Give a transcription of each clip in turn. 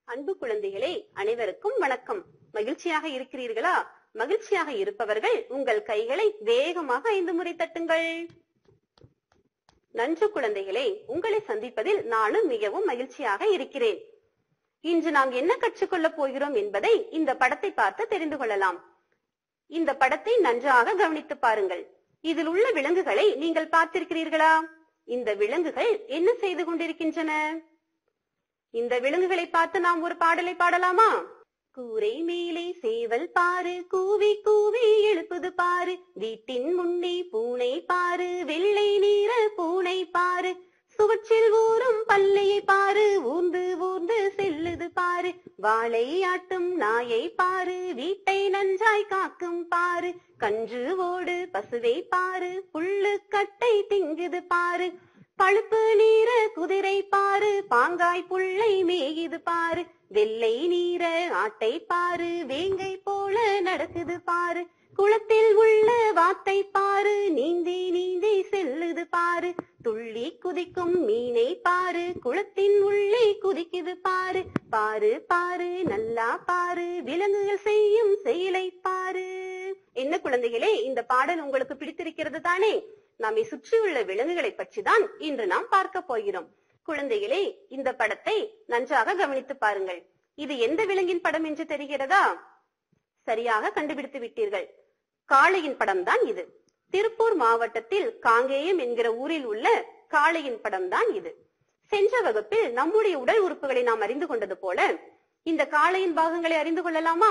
அன்பு குழந்தைகளே அனைவருக்கும் வணக்கம் மகிழ்ச்சியாக இருக்கிறீர்களா மகிழ்ச்சியாக இருப்பவர்கள் உங்கள் கைகளை வேகமாக ஐந்து முறை தட்டுங்கள் நன்று குழந்தைகளே உங்களை சந்திப்பதில் நானும் மிகவும் மகிழ்ச்சியாக இருக்கிறேன் இன்று நாம் என்ன கற்றுக்கொள்ளப் போகிறோம் என்பதை இந்த படத்தை பார்த்து தெரிந்து கொள்ளலாம் இந்த படத்தை நன்றாக கவனித்து பாருங்கள் இதில் உள்ள விலங்குகளை நீங்கள் பார்த்திருக்கிறீர்களா இந்த விலங்குகள் என்ன செய்து கொண்டிருக்கின்றன இந்த விலங்குகளை பார்த்து நாம் ஒரு பாடலை பாடலாமா கூரை மேலே சேவல் பாரு கூவி கூவி எழுப்புது பாரு வீட்டின் முன்னே பூனை பாரு வெள்ளை நீர பூனை பாரு சுவற்றில் ஊறும் பல்லையை பாரு ஊர்ந்து ஊர்ந்து செல்லுது பாரு வாளை ஆட்டும் நாயை பாரு வீட்டை நன்றாய் காக்கும் பாரு கன்று ஓடு பசுவை பாரு புல்லு கட்டை திங்குது பாரு பழுப்பு நீர குதிரை பாரு பாங்காய் புள்ளை மேயுது பாரு வெள்ளை நீர ஆட்டை பாரு வேங்கை போல நடக்குது பாரு குளத்தில் உள்ள வாத்தை பாரு நீந்தி நீந்தி செல்லுது பாரு துள்ளி குதிக்கும் மீனை பாரு குளத்தின் உள்ளே குதிக்குது பாரு பாரு பாரு நல்லா பாரு விலங்குகள் செய்யும் செயலை பாரு என்ன குழந்தைகளே இந்த பாடல் உங்களுக்கு பிடித்திருக்கிறது தானே நம்மை சுற்றியுள்ள விலங்குகளை பற்றி தான் இன்று நாம் பார்க்க போகிறோம் குழந்தைகளே இந்த படத்தை நன்றாக கவனித்து பாருங்கள் இது எந்த விலங்கின் படம் என்று தெரிகிறதா சரியாக கண்டுபிடித்து விட்டீர்கள் காளையின் படம் தான் இது திருப்பூர் மாவட்டத்தில் காங்கேயம் என்கிற ஊரில் உள்ள காளையின் படம் தான் இது சென்ற வகுப்பில் நம்முடைய உடல் உறுப்புகளை நாம் அறிந்து கொண்டது போல இந்த காளையின் பாகங்களை அறிந்து கொள்ளலாமா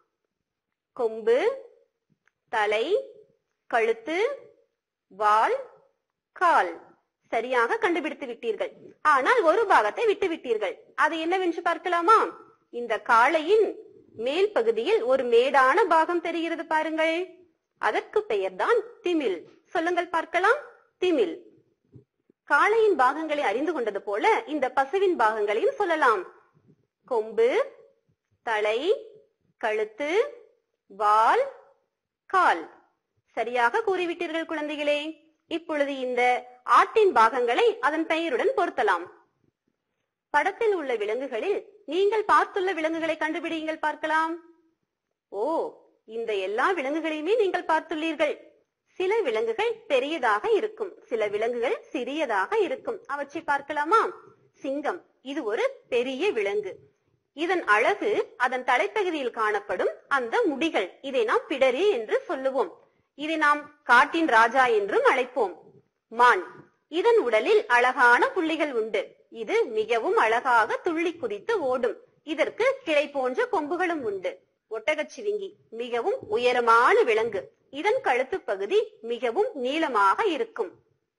கொம்பு தலை கழுத்து வால் கால் சரியாக கண்டுபிடித்து விட்டீர்கள் ஆனால் ஒரு பாகத்தை விட்டு விட்டீர்கள் அது என்னவென்று பார்க்கலாமா இந்த காளையின் மேல் பகுதியில் ஒரு மேடான பாகம் தெரிகிறது பாருங்கள் அதற்கு பெயர்தான் திமில் சொல்லுங்கள் பார்க்கலாம் திமில் காளையின் பாகங்களை அறிந்து கொண்டது போல இந்த பசுவின் பாகங்களையும் சொல்லலாம் கொம்பு தலை கழுத்து வால் கால் சரியாக கூறிவிட்டீர்கள் குழந்தைகளே இப்பொழுது இந்த ஆட்டின் பாகங்களை அதன் பெயருடன் பொருத்தலாம் படத்தில் உள்ள விலங்குகளில் நீங்கள் பார்த்துள்ள விலங்குகளை கண்டுபிடியுங்கள் பார்க்கலாம் ஓ இந்த எல்லா விலங்குகளையுமே நீங்கள் பார்த்துள்ளீர்கள் சில விலங்குகள் பெரியதாக இருக்கும் சில விலங்குகள் சிறியதாக இருக்கும் அவற்றை பார்க்கலாமா சிங்கம் இது ஒரு பெரிய விலங்கு இதன் அழகு அதன் தலைப்பகுதியில் காணப்படும் அந்த முடிகள் இதை நாம் பிடரி என்று சொல்லுவோம் இதை நாம் காட்டின் ராஜா என்றும் அழைப்போம் மான் இதன் உடலில் அழகான புள்ளிகள் உண்டு இது மிகவும் அழகாக துள்ளி குதித்து ஓடும் இதற்கு கிளை போன்ற கொம்புகளும் உண்டு ஒட்டகச்சிவிங்கி மிகவும் உயரமான விலங்கு இதன் கழுத்து பகுதி மிகவும் நீளமாக இருக்கும்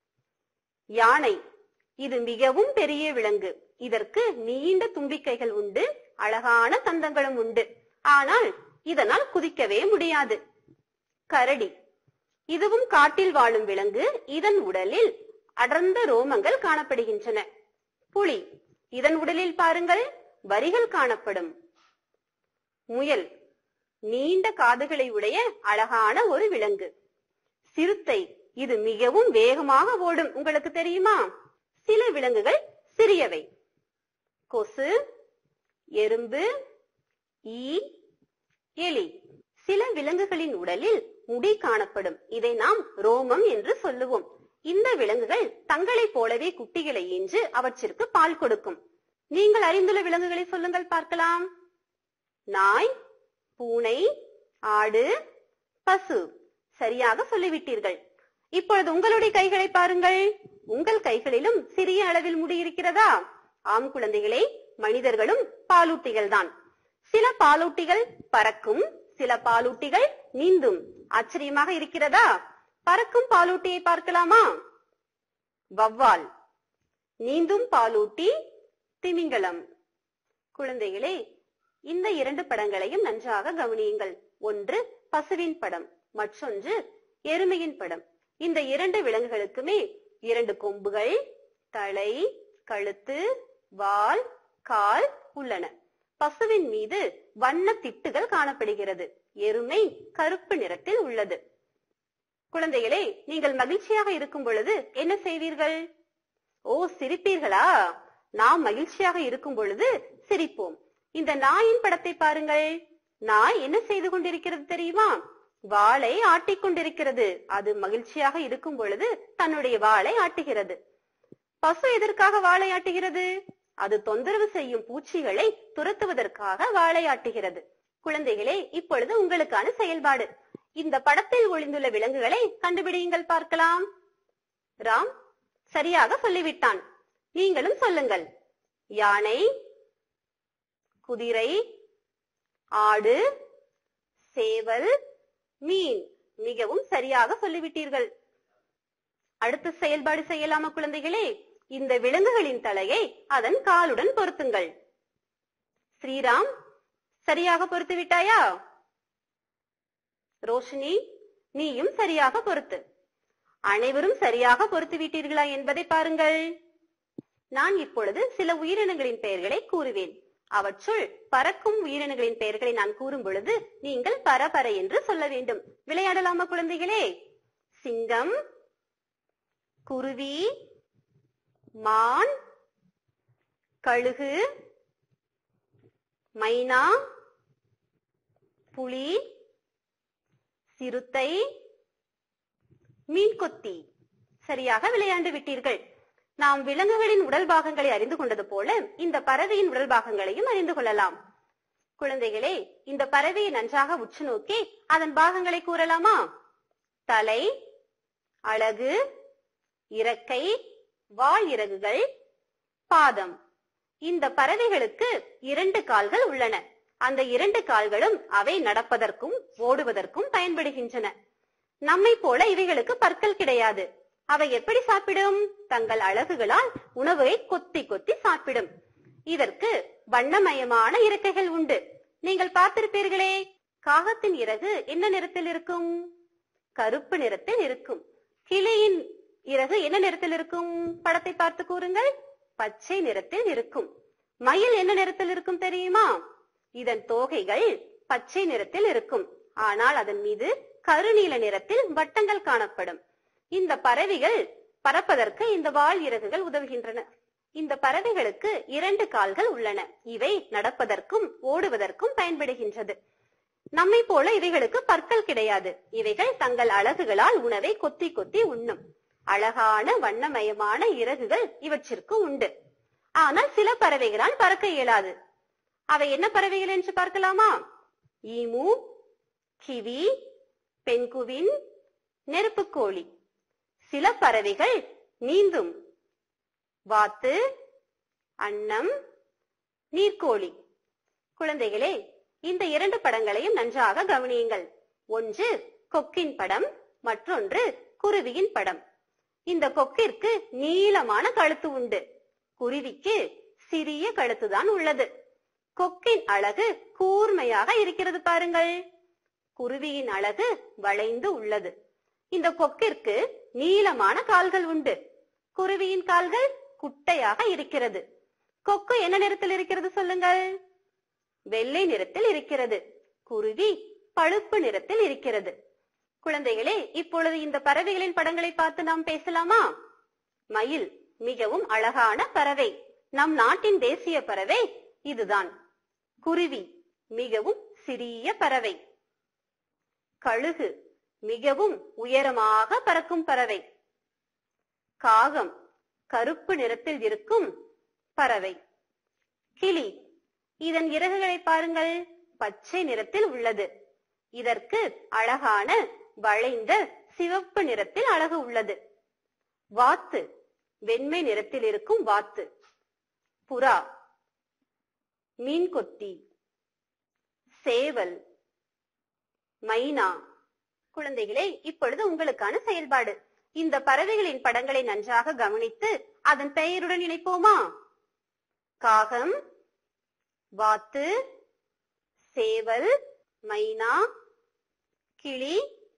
யானை இது மிகவும் பெரிய விலங்கு இதற்கு நீண்ட தும்பிக்கைகள் உண்டு அழகான தந்தங்களும் உண்டு ஆனால் இதனால் குதிக்கவே முடியாது கரடி இதுவும் காட்டில் வாழும் விலங்கு இதன் உடலில் அடர்ந்த ரோமங்கள் காணப்படுகின்றன புலி இதன் உடலில் பாருங்கள் வரிகள் காணப்படும் முயல் நீண்ட காதுகளை உடைய அழகான ஒரு விலங்கு சிறுத்தை இது மிகவும் வேகமாக ஓடும் உங்களுக்கு தெரியுமா சில விலங்குகள் சிறியவை கொசு எறும்பு ஈ எலி சில விலங்குகளின் உடலில் முடி காணப்படும் இதை நாம் ரோமம் என்று சொல்லுவோம் இந்த விலங்குகள் தங்களைப் போலவே குட்டிகளை ஈன்று அவற்றிற்கு பால் கொடுக்கும் நீங்கள் அறிந்துள்ள விலங்குகளை சொல்லுங்கள் பார்க்கலாம் நாய் பூனை ஆடு பசு சரியாக சொல்லிவிட்டீர்கள் இப்பொழுது உங்களுடைய கைகளை பாருங்கள் உங்கள் கைகளிலும் சிறிய அளவில் முடி இருக்கிறதா ஆம் குழந்தைகளே மனிதர்களும் பாலூட்டிகள் தான் சில பாலூட்டிகள் பறக்கும் சில பாலூட்டிகள் நீந்தும் ஆச்சரியமாக இருக்கிறதா பறக்கும் பாலூட்டியை பார்க்கலாமா வவ்வால் நீந்தும் பாலூட்டி திமிங்கலம் குழந்தைகளே இந்த இரண்டு படங்களையும் நன்றாக கவனியுங்கள் ஒன்று பசுவின் படம் மற்றொன்று எருமையின் படம் இந்த இரண்டு விலங்குகளுக்குமே இரண்டு கொம்புகள் தலை கழுத்து வால் கால் உள்ளன பசுவின் மீது வண்ண திட்டுகள் காணப்படுகிறது எருமை கருப்பு நிறத்தில் உள்ளது குழந்தைகளே நீங்கள் மகிழ்ச்சியாக இருக்கும் பொழுது என்ன செய்வீர்கள் ஓ சிரிப்பீர்களா நாம் மகிழ்ச்சியாக இருக்கும் பொழுது சிரிப்போம் இந்த நாயின் படத்தை பாருங்கள் நாய் என்ன செய்து கொண்டிருக்கிறது தெரியுமா வாளை ஆட்டிக் கொண்டிருக்கிறது அது மகிழ்ச்சியாக இருக்கும் பொழுது தன்னுடைய வாளை ஆட்டுகிறது பசு எதற்காக வாளை ஆட்டுகிறது அது தொந்தரவு செய்யும் பூச்சிகளை துரத்துவதற்காக வாளை ஆட்டுகிறது குழந்தைகளே இப்பொழுது உங்களுக்கான செயல்பாடு இந்த படத்தில் ஒளிந்துள்ள விலங்குகளை கண்டுபிடியுங்கள் பார்க்கலாம் ராம் சரியாக சொல்லிவிட்டான் நீங்களும் சொல்லுங்கள் யானை குதிரை ஆடு சேவல் மீன் மிகவும் சரியாக சொல்லிவிட்டீர்கள் அடுத்த செயல்பாடு செய்யலாமா குழந்தைகளே இந்த விலங்குகளின் தலையை அதன் காலுடன் பொருத்துங்கள் ஸ்ரீராம் சரியாக பொருத்து விட்டாயா ரோஷினி நீயும் சரியாக பொருத்து அனைவரும் சரியாக பொருத்து விட்டீர்களா என்பதை பாருங்கள் நான் இப்பொழுது சில உயிரினங்களின் பெயர்களை கூறுவேன் அவற்றுள் பறக்கும் உயிரினங்களின் பெயர்களை நான் கூறும் பொழுது நீங்கள் பரபர என்று சொல்ல வேண்டும் விளையாடலாமா குழந்தைகளே சிங்கம் குருவி மான் கழுகு மைனா புலி சிறுத்தை மீன்கொத்தி சரியாக விளையாண்டு விட்டீர்கள் நாம் விலங்குகளின் உடல் பாகங்களை அறிந்து கொண்டது போல இந்த பறவையின் உடல் பாகங்களையும் அறிந்து கொள்ளலாம் குழந்தைகளே இந்த பறவையை நன்றாக உற்று நோக்கி அதன் பாகங்களை கூறலாமா தலை அழகு இறக்கை வால் இறகுகள் பாதம் இந்த பறவைகளுக்கு இரண்டு கால்கள் உள்ளன அந்த இரண்டு கால்களும் அவை நடப்பதற்கும் ஓடுவதற்கும் பயன்படுகின்றன நம்மை போல இவைகளுக்கு பற்கள் கிடையாது அவை எப்படி சாப்பிடும் தங்கள் அழகுகளால் உணவை கொத்தி கொத்தி சாப்பிடும் இதற்கு வண்ணமயமான இறக்கைகள் உண்டு நீங்கள் பார்த்திருப்பீர்களே காகத்தின் இறகு என்ன நிறத்தில் இருக்கும் கருப்பு நிறத்தில் இருக்கும் கிளியின் இறகு என்ன நிறத்தில் இருக்கும் படத்தை பார்த்து கூறுங்கள் பச்சை நிறத்தில் இருக்கும் மயில் என்ன நிறத்தில் இருக்கும் தெரியுமா இதன் தோகைகள் பச்சை நிறத்தில் இருக்கும் ஆனால் அதன் மீது கருநீல நிறத்தில் வட்டங்கள் காணப்படும் இந்த பறவைகள் பறப்பதற்கு இந்த வால் இறகுகள் உதவுகின்றன இந்த பறவைகளுக்கு இரண்டு கால்கள் உள்ளன இவை நடப்பதற்கும் ஓடுவதற்கும் பயன்படுகின்றது நம்மை போல இவைகளுக்கு பற்கள் கிடையாது இவைகள் தங்கள் அழகுகளால் உணவை கொத்தி கொத்தி உண்ணும் அழகான வண்ணமயமான இறகுகள் இவற்றிற்கு உண்டு ஆனால் சில பறவைகளால் பறக்க இயலாது அவை என்ன பறவைகள் என்று பார்க்கலாமா ஈமு கிவி பெண்குவின் நெருப்புக்கோழி சில பறவைகள் நீந்தும் வாத்து அன்னம் நீர்க்கோழி குழந்தைகளே இந்த இரண்டு படங்களையும் நன்றாக கவனியுங்கள் ஒன்று கொக்கின் படம் மற்றொன்று குருவியின் படம் இந்த கொக்கிற்கு நீளமான கழுத்து உண்டு குருவிக்கு சிறிய கழுத்துதான் உள்ளது கொக்கின் அழகு கூர்மையாக இருக்கிறது பாருங்கள் குருவியின் அழகு வளைந்து உள்ளது இந்த கொக்கிற்கு நீளமான கால்கள் உண்டு குருவியின் கால்கள் குட்டையாக இருக்கிறது கொக்கு என்ன நிறத்தில் இருக்கிறது சொல்லுங்கள் வெள்ளை நிறத்தில் இருக்கிறது குருவி பழுப்பு நிறத்தில் இருக்கிறது குழந்தைகளே இப்பொழுது இந்த பறவைகளின் படங்களை பார்த்து நாம் பேசலாமா மயில் மிகவும் அழகான பறவை நம் நாட்டின் தேசிய பறவை இதுதான் குருவி மிகவும் சிறிய பறவை கழுகு மிகவும் உயரமாக பறக்கும் பறவை காகம் கருப்பு நிறத்தில் இருக்கும் பறவை கிளி இதன் இறகுகளை பாருங்கள் பச்சை நிறத்தில் உள்ளது இதற்கு அழகான வளைந்த சிவப்பு நிறத்தில் அழகு உள்ளது வாத்து வெண்மை நிறத்தில் இருக்கும் வாத்து புறா மீன்கொத்தி சேவல் மைனா குழந்தைகளே இப்பொழுது உங்களுக்கான செயல்பாடு இந்த பறவைகளின் படங்களை நன்றாக கவனித்து அதன் பெயருடன் இணைப்போமா காகம் வாத்து சேவல் மைனா கிளி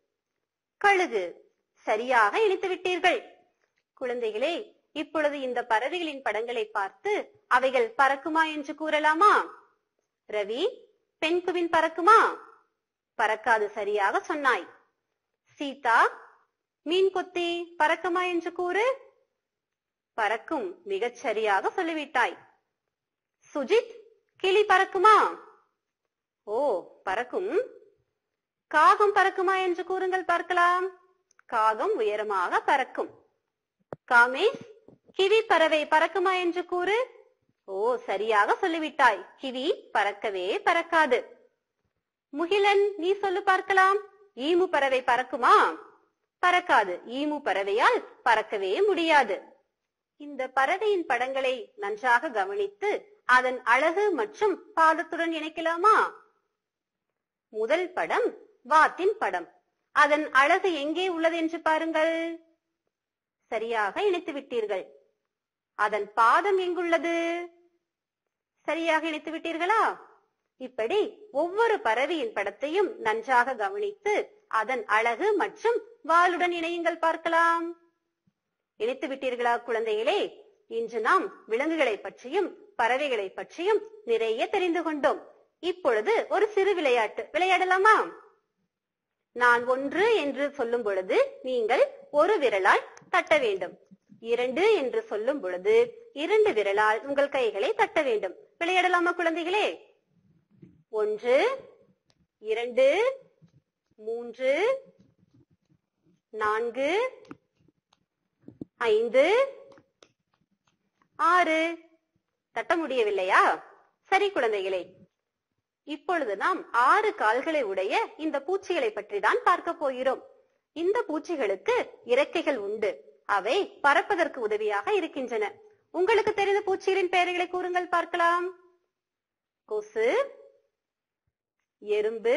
கழுகு சரியாக இணைத்து விட்டீர்கள் குழந்தைகளே இப்பொழுது இந்த பறவைகளின் படங்களை பார்த்து அவைகள் பறக்குமா என்று கூறலாமா ரவி பெண்குவின் பறக்குமா பறக்காது சரியாக சொன்னாய் சீதா மீன் கொத்தி பறக்குமா என்று கூறு பறக்கும் மிகச் சரியாக சொல்லிவிட்டாய் சுஜித் கிளி பறக்குமா ஓ பறக்கும் காகம் பறக்குமா என்று கூறுங்கள் பார்க்கலாம் காகம் உயரமாக பறக்கும் காமேஷ் கிவி பறவை பறக்குமா என்று கூறு ஓ சரியாக சொல்லிவிட்டாய் கிவி பறக்கவே பறக்காது முகிலன் நீ சொல்லு பார்க்கலாம் ஈமு பறவை பறக்குமா பறக்காது ஈமு பறவையால் பறக்கவே முடியாது இந்த பறவையின் படங்களை நன்றாக கவனித்து அதன் அழகு மற்றும் பாதத்துடன் இணைக்கலாமா முதல் படம் வாத்தின் படம் அதன் அழகு எங்கே உள்ளது என்று பாருங்கள் சரியாக இணைத்து விட்டீர்கள் அதன் பாதம் எங்குள்ளது சரியாக இணைத்து விட்டீர்களா இப்படி ஒவ்வொரு பறவையின் படத்தையும் நன்றாக கவனித்து அதன் அழகு மற்றும் வாளுடன் இணையுங்கள் பார்க்கலாம் இணைத்து விட்டீர்களா குழந்தைகளே இன்று நாம் விலங்குகளை பற்றியும் பறவைகளை பற்றியும் நிறைய தெரிந்து கொண்டோம் இப்பொழுது ஒரு சிறு விளையாட்டு விளையாடலாமா நான் ஒன்று என்று சொல்லும் பொழுது நீங்கள் ஒரு விரலால் தட்ட வேண்டும் இரண்டு என்று சொல்லும் பொழுது இரண்டு விரலால் உங்கள் கைகளை தட்ட வேண்டும் விளையாடலாமா குழந்தைகளே ஒன்று இரண்டு மூன்று நான்கு ஐந்து ஆறு தட்ட முடியவில்லையா சரி குழந்தைகளே இப்பொழுது நாம் ஆறு கால்களை உடைய இந்த பூச்சிகளை பற்றி தான் பார்க்க போகிறோம் இந்த பூச்சிகளுக்கு இறக்கைகள் உண்டு அவை பறப்பதற்கு உதவியாக இருக்கின்றன உங்களுக்கு தெரிந்த பூச்சிகளின் பெயர்களை கூறுங்கள் பார்க்கலாம் கொசு எறும்பு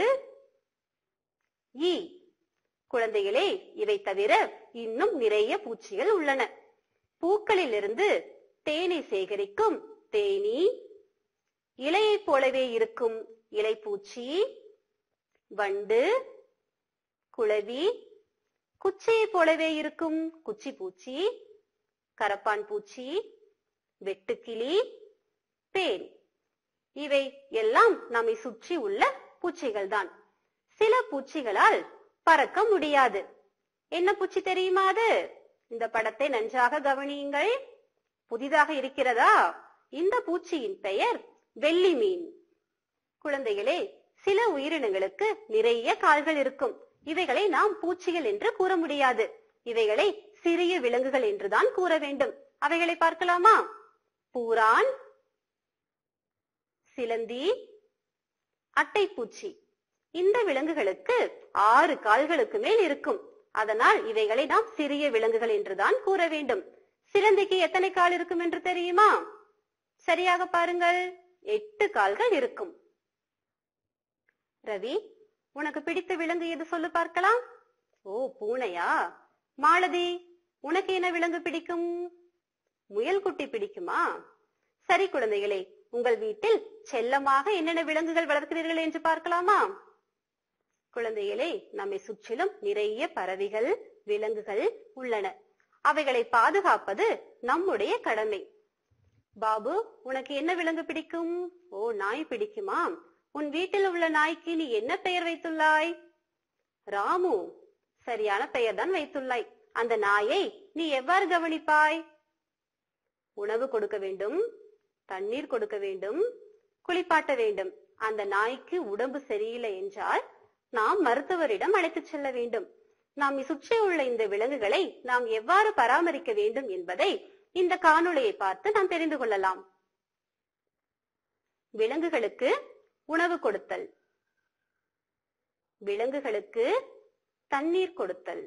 ஈ குழந்தைகளே இவை தவிர இன்னும் நிறைய பூச்சிகள் உள்ளன பூக்களில் இருந்து தேனை சேகரிக்கும் தேனீ இலையைப் போலவே இருக்கும் இலைப்பூச்சி வண்டு குளவி குச்சியைப் போலவே இருக்கும் குச்சி பூச்சி கரப்பான் பூச்சி வெட்டுக்கிளி தேன் இவை எல்லாம் நம்மை சுற்றி உள்ள பூச்சிகள் தான் சில பூச்சிகளால் பறக்க முடியாது என்ன பூச்சி தெரியுமா அது இந்த படத்தை நன்றாக கவனியுங்கள் புதிதாக இருக்கிறதா இந்த பூச்சியின் பெயர் வெள்ளி மீன் குழந்தைகளே சில உயிரினங்களுக்கு நிறைய கால்கள் இருக்கும் இவைகளை நாம் பூச்சிகள் என்று கூற முடியாது இவைகளை சிறிய விலங்குகள் என்றுதான் கூற வேண்டும் அவைகளை பார்க்கலாமா பூரான் சிலந்தி அட்டைப்பூச்சி இந்த விலங்குகளுக்கு ஆறு கால்களுக்கு மேல் இருக்கும் அதனால் இவைகளை நாம் சிறிய விலங்குகள் என்றுதான் கூற வேண்டும் சிலந்திக்கு எத்தனை கால் இருக்கும் என்று தெரியுமா சரியாக பாருங்கள் எட்டு கால்கள் இருக்கும் ரவி உனக்கு பிடித்த விலங்கு எது சொல்லு பார்க்கலாம் ஓ பூனையா மாலதி உனக்கு என்ன விலங்கு பிடிக்கும் முயல் குட்டி பிடிக்குமா சரி குழந்தைகளே உங்கள் வீட்டில் செல்லமாக என்னென்ன விலங்குகள் வளர்க்கிறீர்கள் என்று பார்க்கலாமா குழந்தைகளே நம்மை சுற்றிலும் நிறைய பறவைகள் விலங்குகள் உள்ளன அவைகளை பாதுகாப்பது நம்முடைய கடமை பாபு உனக்கு என்ன விலங்கு பிடிக்கும் ஓ நாய் பிடிக்குமா உன் வீட்டில் உள்ள நாய்க்கு நீ என்ன பெயர் வைத்துள்ளாய் ராமு சரியான பெயர் தான் வைத்துள்ளாய் அந்த நாயை நீ எவ்வாறு கவனிப்பாய் உணவு கொடுக்க வேண்டும் தண்ணீர் கொடுக்க வேண்டும் குளிப்பாட்ட வேண்டும் அந்த நாய்க்கு உடம்பு சரியில்லை என்றால் நாம் மருத்துவரிடம் அழைத்துச் செல்ல வேண்டும் நாம் சுற்றியுள்ள இந்த விலங்குகளை நாம் எவ்வாறு பராமரிக்க வேண்டும் என்பதை இந்த காணொளியை பார்த்து நாம் தெரிந்து கொள்ளலாம் விலங்குகளுக்கு உணவு கொடுத்தல் விலங்குகளுக்கு தண்ணீர் கொடுத்தல்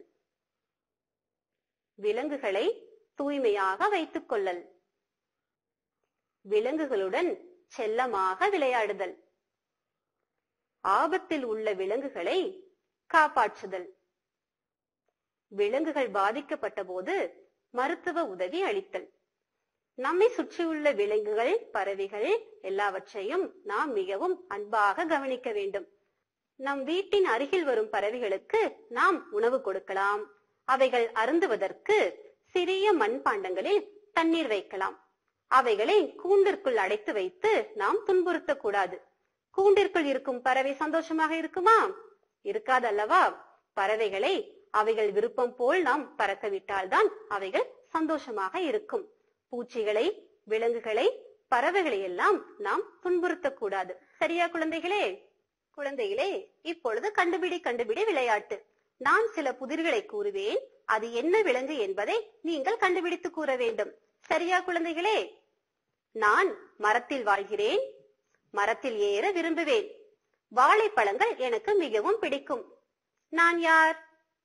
விலங்குகளை தூய்மையாக வைத்துக் கொள்ளல் விலங்குகளுடன் செல்லமாக விளையாடுதல் ஆபத்தில் உள்ள விலங்குகளை காப்பாற்றுதல் விலங்குகள் பாதிக்கப்பட்ட போது மருத்துவ உதவி அளித்தல் நம்மை சுற்றியுள்ள விலங்குகள் பறவைகள் எல்லாவற்றையும் நாம் மிகவும் அன்பாக கவனிக்க வேண்டும் நம் வீட்டின் அருகில் வரும் பறவைகளுக்கு நாம் உணவு கொடுக்கலாம் அவைகள் அருந்துவதற்கு சிறிய மண்பாண்டங்களில் தண்ணீர் வைக்கலாம் அவைகளை கூண்டிற்குள் அடைத்து வைத்து நாம் துன்புறுத்தக் கூடாது கூண்டிற்குள் இருக்கும் பறவை சந்தோஷமாக இருக்குமா இருக்காது அல்லவா பறவைகளை அவைகள் விருப்பம் போல் நாம் பறக்க விட்டால்தான் அவைகள் சந்தோஷமாக இருக்கும் பூச்சிகளை விலங்குகளை பறவைகளை எல்லாம் நாம் துன்புறுத்தக்கூடாது சரியா குழந்தைகளே குழந்தைகளே இப்பொழுது கண்டுபிடி கண்டுபிடி விளையாட்டு நான் சில புதிர்களை கூறுவேன் அது என்ன விலங்கு என்பதை நீங்கள் கண்டுபிடித்து கூற வேண்டும் சரியா குழந்தைகளே நான் மரத்தில் வாழ்கிறேன் மரத்தில் ஏற விரும்புவேன் வாழைப்பழங்கள் எனக்கு மிகவும் பிடிக்கும் நான் யார்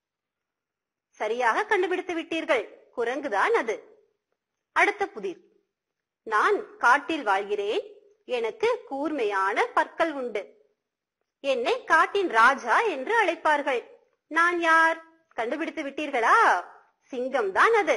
சரியாக கண்டுபிடித்து விட்டீர்கள் குரங்குதான் அது அடுத்த புதிர் நான் காட்டில் வாழ்கிறேன் எனக்கு கூர்மையான பற்கள் உண்டு என்னை காட்டின் ராஜா என்று அழைப்பார்கள் நான் யார் கண்டுபிடித்து விட்டீர்களா சிங்கம் தான் அது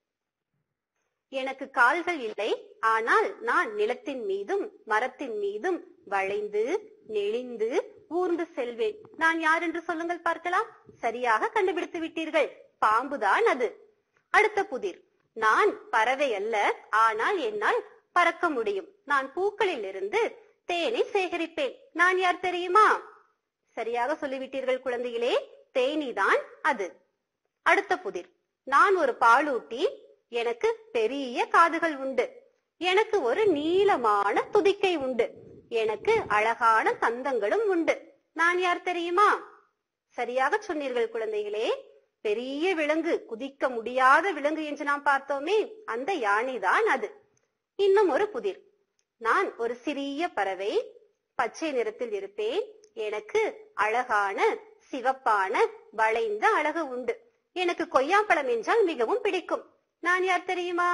எனக்கு கால்கள் இல்லை ஆனால் நான் நிலத்தின் மீதும் மரத்தின் மீதும் வளைந்து நெளிந்து ஊர்ந்து செல்வேன் நான் யார் என்று சொல்லுங்கள் பார்க்கலாம் சரியாக கண்டுபிடித்து விட்டீர்கள் பாம்புதான் அது அடுத்த புதிர் நான் பறவை அல்ல ஆனால் என்னால் பறக்க முடியும் நான் பூக்களில் இருந்து தேனை சேகரிப்பேன் நான் யார் தெரியுமா சரியாக சொல்லிவிட்டீர்கள் குழந்தைகளே தேனீதான் அது அடுத்த புதிர் நான் ஒரு பாலூட்டி எனக்கு பெரிய காதுகள் உண்டு எனக்கு ஒரு நீளமான துதிக்கை உண்டு எனக்கு அழகான தந்தங்களும் உண்டு நான் யார் தெரியுமா சரியாக சொன்னீர்கள் குழந்தைகளே பெரிய விலங்கு குதிக்க முடியாத விலங்கு என்று நாம் பார்த்தோமே அந்த யானைதான் அது இன்னும் ஒரு புதிர் நான் ஒரு சிறிய பறவை பச்சை நிறத்தில் இருப்பேன் எனக்கு அழகான சிவப்பான வளைந்த அழகு உண்டு எனக்கு கொய்யாப்பழம் என்றால் மிகவும் பிடிக்கும் நான் யார் தெரியுமா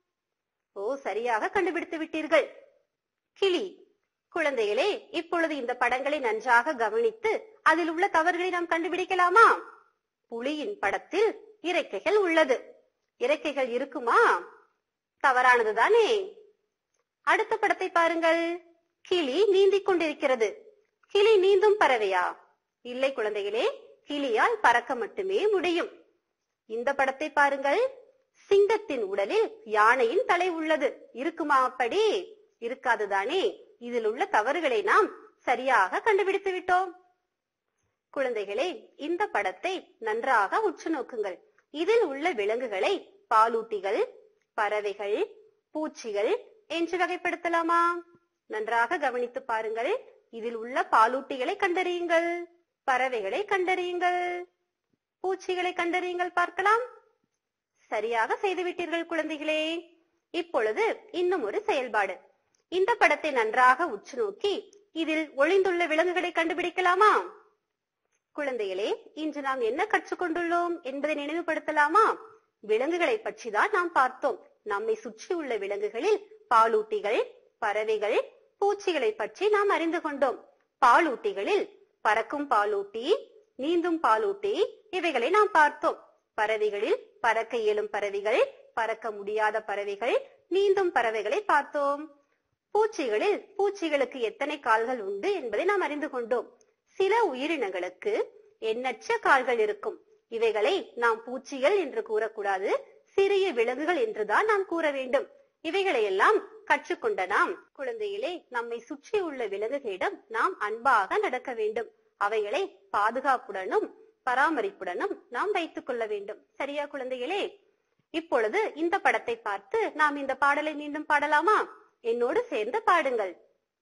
ஓ சரியாக கண்டுபிடித்து விட்டீர்கள் கிளி குழந்தைகளே இப்பொழுது இந்த படங்களை நன்றாக கவனித்து அதில் உள்ள தவறுகளை நாம் கண்டுபிடிக்கலாமா புலியின் படத்தில் இறக்கைகள் உள்ளது இறக்கைகள் இருக்குமா தவறானதுதானே அடுத்த படத்தை பாருங்கள் கிளி நீந்திக் கொண்டிருக்கிறது கிளி நீந்தும் பறவையா இல்லை குழந்தைகளே கிளியால் பறக்க மட்டுமே முடியும் இந்த படத்தை பாருங்கள் சிங்கத்தின் உடலில் யானையின் தலை உள்ளது இருக்குமா அப்படி இருக்காதுதானே இதில் உள்ள தவறுகளை நாம் சரியாக கண்டுபிடித்து விட்டோம் குழந்தைகளே இந்த படத்தை நன்றாக உற்று நோக்குங்கள் இதில் உள்ள விலங்குகளை பாலூட்டிகள் பறவைகள் பூச்சிகள் என்று வகைப்படுத்தலாமா நன்றாக கவனித்து பாருங்கள் இதில் உள்ள பாலூட்டிகளை கண்டறியுங்கள் பறவைகளை கண்டறியுங்கள் பூச்சிகளை கண்டறியுங்கள் பார்க்கலாம் சரியாக செய்துவிட்டீர்கள் குழந்தைகளே இப்பொழுது இன்னும் ஒரு செயல்பாடு இந்த படத்தை நன்றாக உற்று நோக்கி இதில் ஒளிந்துள்ள விலங்குகளை கண்டுபிடிக்கலாமா குழந்தைகளே இன்று நாம் என்ன கற்றுக்கொண்டுள்ளோம் என்பதை நினைவுபடுத்தலாமா விலங்குகளை பற்றி தான் நாம் பார்த்தோம் நம்மை சுற்றி உள்ள விலங்குகளில் பாலூட்டிகள் பறவைகள் பூச்சிகளை பற்றி நாம் அறிந்து கொண்டோம் பாலூட்டிகளில் பறக்கும் பாலூட்டி நீந்தும் பாலூட்டி இவைகளை நாம் பார்த்தோம் பறவைகளில் பறக்க இயலும் பறவைகள் பறக்க முடியாத பறவைகள் நீந்தும் பறவைகளை பார்த்தோம் பூச்சிகளில் பூச்சிகளுக்கு எத்தனை கால்கள் உண்டு என்பதை நாம் அறிந்து கொண்டோம் சில உயிரினங்களுக்கு எண்ணற்ற கால்கள் இருக்கும் இவைகளை நாம் பூச்சிகள் என்று கூறக்கூடாது சிறிய விலங்குகள் என்றுதான் நாம் கூற வேண்டும் இவைகளை எல்லாம் கற்றுக்கொண்ட நாம் குழந்தைகளே நம்மை சுற்றி உள்ள விலங்குகளிடம் நாம் அன்பாக நடக்க வேண்டும் அவைகளை பாதுகாப்புடனும் பராமரிப்புடனும் நாம் வைத்துக் கொள்ள வேண்டும் சரியா குழந்தைகளே இப்பொழுது இந்த படத்தை பார்த்து நாம் இந்த பாடலை மீண்டும் பாடலாமா என்னோடு சேர்ந்து பாடுங்கள்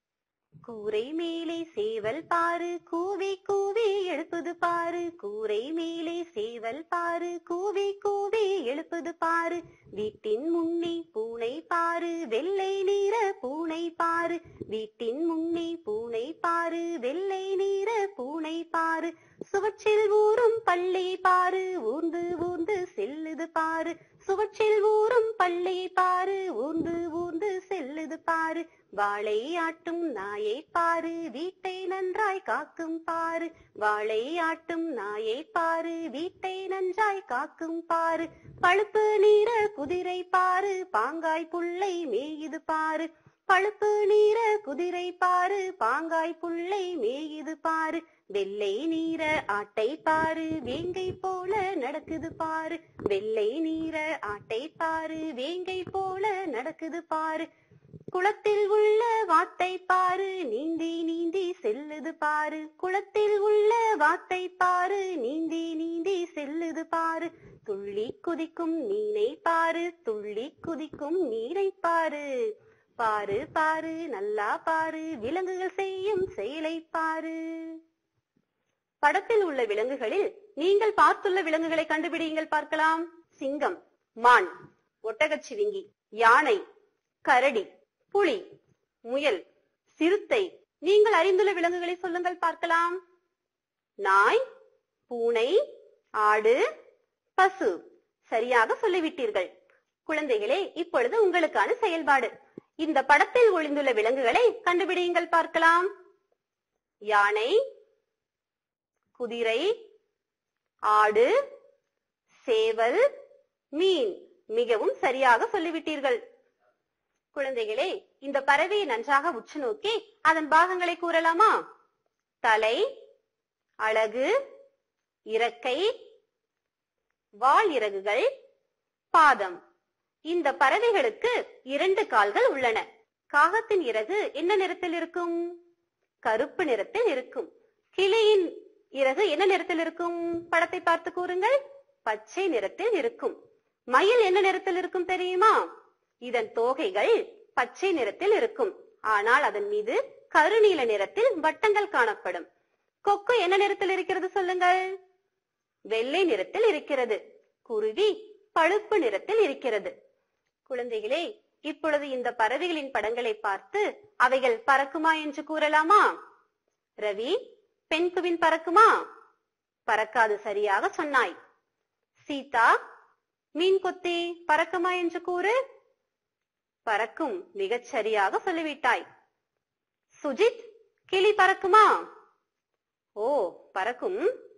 கூரை மேலே சேவல் பாரு கூவி கூவி எழுப்புது பாரு கூரை மேலே சேவல் பாரு கூவி கூவி எழுப்புது பாரு வீட்டின் முன்னே பூனை பாரு வெள்ளை நீர பூனை பாரு வீட்டின் முன்னே பூனை பாரு வெள்ளை நீர பூனை பாரு சுவற்றில் ஊறும் பள்ளி பாரு ஊர்ந்து ஊர்ந்து செல்லுது பாரு சுவற்றில் ஊறும் பள்ளி பாரு ஊர்ந்து ஊர்ந்து செல்லுது பாரு வாழை ஆட்டும் நாயை பாரு வீட்டை நன்றாய் காக்கும் பாரு வாழை ஆட்டும் நாயை பாரு வீட்டை நன்றாய் காக்கும் பாரு பழுப்பு நீர குதிரை பாரு பாங்காய் புள்ளை மேயுது பாரு பழுப்பு நீர குதிரை பாரு பாங்காய் புள்ளை மேயுது பாரு வெள்ளை நீர ஆட்டை பாரு வேங்கை போல நடக்குது பாரு வெள்ளை நீர ஆட்டை பாரு வேங்கை போல நடக்குது பாரு குளத்தில் உள்ள வாத்தை பாரு நீந்தி நீந்தி செல்லுது பாரு குளத்தில் உள்ள வாத்தை பாரு நீந்தி நீந்தி செல்லுது பாரு துள்ளி குதிக்கும் மீனை பாரு துள்ளி குதிக்கும் நீரை பாரு பாரு பாரு நல்லா பாரு விலங்குகள் செய்யும் செயலை பாரு படத்தில் உள்ள விலங்குகளில் நீங்கள் பார்த்துள்ள விலங்குகளை கண்டுபிடியுங்கள் பார்க்கலாம் சிங்கம் மான் ஒட்டகச்சிவிங்கி யானை கரடி புலி முயல் சிறுத்தை நீங்கள் அறிந்துள்ள விலங்குகளை சொல்லுங்கள் பார்க்கலாம் நாய் பூனை ஆடு பசு சரியாக சொல்லிவிட்டீர்கள் குழந்தைகளே இப்பொழுது உங்களுக்கான செயல்பாடு இந்த படத்தில் ஒளிந்துள்ள விலங்குகளை கண்டுபிடியுங்கள் பார்க்கலாம் யானை குதிரை ஆடு சேவல் மீன் மிகவும் சரியாக சொல்லிவிட்டீர்கள் குழந்தைகளே இந்த பறவையை நன்றாக உற்று நோக்கி அதன் பாகங்களை கூறலாமா தலை அழகு இறக்கை வால் இறகுகள் பாதம் இந்த பறவைகளுக்கு இரண்டு கால்கள் உள்ளன காகத்தின் இறகு என்ன நிறத்தில் இருக்கும் கருப்பு நிறத்தில் இருக்கும் கிளியின் இறகு என்ன நிறத்தில் இருக்கும் படத்தை பார்த்து கூறுங்கள் பச்சை நிறத்தில் இருக்கும் மயில் என்ன நிறத்தில் இருக்கும் தெரியுமா இதன் தோகைகள் பச்சை நிறத்தில் இருக்கும் ஆனால் அதன் மீது கருநீல நிறத்தில் வட்டங்கள் காணப்படும் கொக்கு என்ன நிறத்தில் இருக்கிறது சொல்லுங்கள் வெள்ளை நிறத்தில் இருக்கிறது குருவி பழுப்பு நிறத்தில் இருக்கிறது குழந்தைகளே இப்பொழுது இந்த பறவைகளின் படங்களை பார்த்து அவைகள் பறக்குமா என்று கூறலாமா ரவி பெண்குவின் பறக்குமா பறக்காது சரியாக சொன்னாய் சீதா மீன் கொத்தி பறக்குமா என்று கூறு பறக்கும் மிகச் சரியாக சொல்லிவிட்டாய் சுஜித் கிளி பறக்குமா ஓ பறக்கும்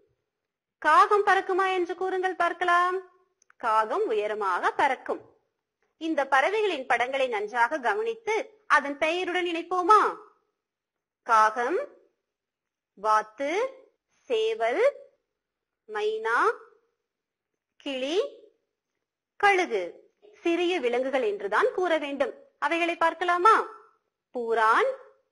காகம் பறக்குமா என்று கூறுங்கள் பார்க்கலாம் காகம் உயரமாக பறக்கும் இந்த பறவைகளின் படங்களை நன்றாக கவனித்து அதன் பெயருடன் இணைப்போமா காகம் வாத்து சேவல் மைனா கிளி கழுகு சிறிய விலங்குகள் என்றுதான் கூற வேண்டும் அவைகளை பார்க்கலாமா பூரான்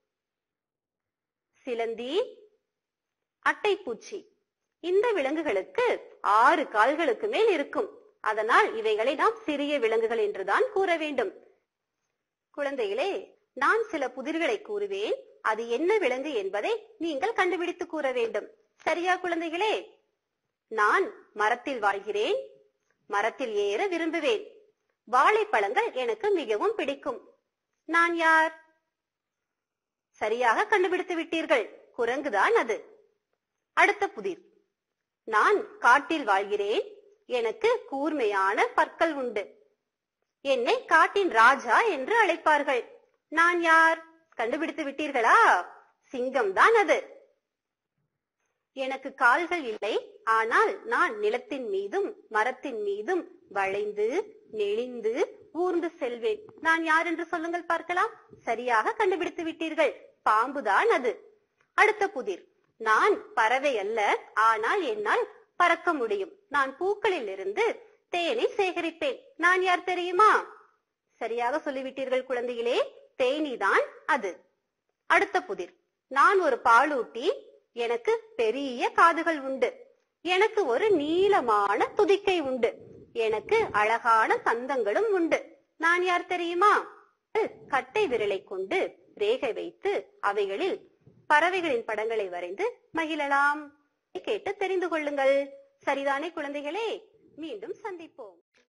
சிலந்தி அட்டைப்பூச்சி இந்த விலங்குகளுக்கு ஆறு கால்களுக்கு மேல் இருக்கும் அதனால் இவைகளை நாம் சிறிய விலங்குகள் என்றுதான் கூற வேண்டும் குழந்தைகளே நான் சில புதிர்களை கூறுவேன் அது என்ன விலங்கு என்பதை நீங்கள் கண்டுபிடித்து கூற வேண்டும் சரியா குழந்தைகளே நான் மரத்தில் வாழ்கிறேன் மரத்தில் ஏற விரும்புவேன் வாழைப்பழங்கள் எனக்கு மிகவும் பிடிக்கும் நான் யார் சரியாக கண்டுபிடித்து விட்டீர்கள் குரங்குதான் அது அடுத்த புதிர் நான் காட்டில் வாழ்கிறேன் எனக்கு கூர்மையான பற்கள் உண்டு என்னை காட்டின் ராஜா என்று அழைப்பார்கள் நான் யார் கண்டுபிடித்து விட்டீர்களா சிங்கம் தான் அது எனக்கு கால்கள் இல்லை ஆனால் நான் நிலத்தின் மீதும் மரத்தின் மீதும் வளைந்து நெளிந்து ஊர்ந்து செல்வேன் நான் யார் என்று சொல்லுங்கள் பார்க்கலாம் சரியாக கண்டுபிடித்து விட்டீர்கள் பாம்புதான் அது அடுத்த புதிர் நான் பறவை அல்ல ஆனால் என்னால் பறக்க முடியும் நான் பூக்களில் இருந்து தேனை சேகரிப்பேன் நான் யார் தெரியுமா சரியாக சொல்லிவிட்டீர்கள் குழந்தைகளே தேனீதான் அது அடுத்த புதிர் நான் ஒரு பாலூட்டி எனக்கு பெரிய காதுகள் உண்டு எனக்கு ஒரு நீளமான துதிக்கை உண்டு எனக்கு அழகான தந்தங்களும் உண்டு நான் யார் தெரியுமா கட்டை விரலை கொண்டு ரேகை வைத்து அவைகளில் பறவைகளின் படங்களை வரைந்து மகிழலாம் கேட்டு தெரிந்து கொள்ளுங்கள் சரிதானே குழந்தைகளே மீண்டும் சந்திப்போம்